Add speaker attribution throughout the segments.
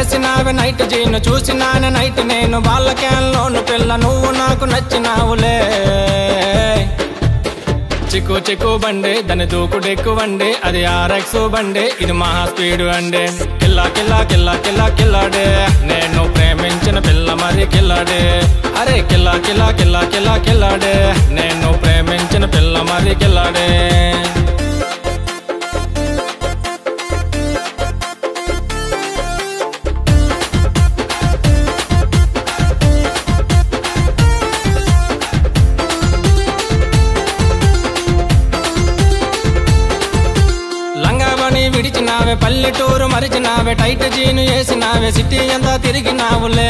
Speaker 1: వేసినావే night జీను చూసినానే night నేను వాళ్ళ క్యాన్లోను పిల్ల నువ్వు నాకు నచ్చినావులే చిక్కు చిక్కు బండి దాని దూకుడు ఎక్కువండి అది ఆర్ఎక్స్ బండి ఇది మహా స్పీడ్ అండి కిల్లా కిల్లా కిల్లా కిల్లా కిల్లాడే నేను ప్రేమించిన పిల్ల మరి కిల్లాడే అరే కిల్లా కిల్లా కిల్లా కిల్లా కిల్లాడే నేను ప్రేమించిన పిల్ల మరి కిల్లాడే లంగావని విడిచినావే పల్లెటూరు మరిచినావే టైట్ జీను వేసినావే సిటీ అంతా తిరిగినావులే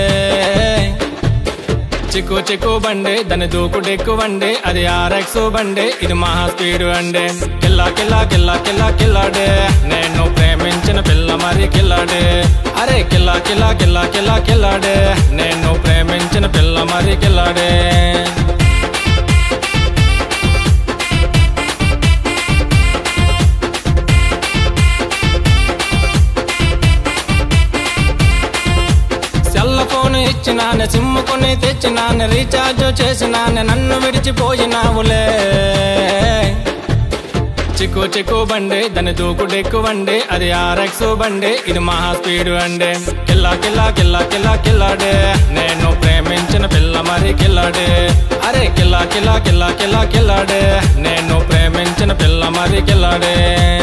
Speaker 1: చిక్కు చిక్కు బండి దాని దూకుడు ఎక్కువండి అది ఆర్ఎక్స్ బండి ఇది మహా స్పీడ్ అండి కిల్లా కిల్లా కిల్లా కిల్లా కిల్లాడే నేను ప్రేమించిన పిల్ల మరి కిల్లాడే అరే కిల్లా కిల్లా కిల్లా కిల్లా కిల్లాడే నేను ప్రేమించిన పిల్ల మరి కిల్లాడే సెల్ల ఫోన్ ఇచ్చినాను సిమ్ కొని తెచ్చినాను రీఛార్జ్ చేసినాను నన్ను విడిచిపోయినావులే చిక్కు చిక్కు బండి దాని దూకుడు ఎక్కువండి అది ఆర్ఎక్స్ బండి ఇది మహా స్పీడ్ అండి కిల్లా కిల్లా కిల్లా కిల్లా కిల్లాడే నేను ప్రేమించిన పిల్ల మరి కిల్లాడే అరే కిల్లా కిల్లా కిల్లా కిల్లా కిల్లాడే నేను ప్రేమించిన పిల్ల మరి కిల్లాడే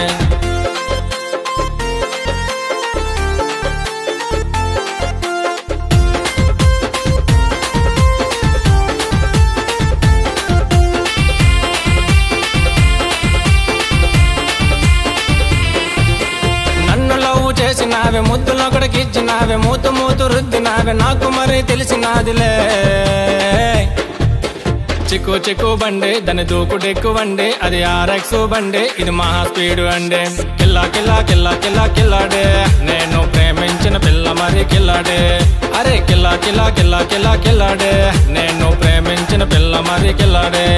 Speaker 1: నన్ను లవ్ చేసినావే ముద్దులు ఒకడికి ఇచ్చినావే మూతు మూతు రుద్దినావే నాకు మరి తెలిసినాదిలే చిక్కు చిక్కు బండి దాని దూకుడు ఎక్కువండి అది ఆర్ఎక్స్ బండి ఇది మహా స్పీడ్ అండి కిల్లా కిల్లా కిల్లా కిల్లా కిల్లాడే నేను ప్రేమించిన పిల్ల మరి కిల్లాడే అరే కిల్లా కిల్లా కిల్లా కిల్లా కిల్లాడే నేను ప్రేమించిన పిల్ల మరి కిల్లాడే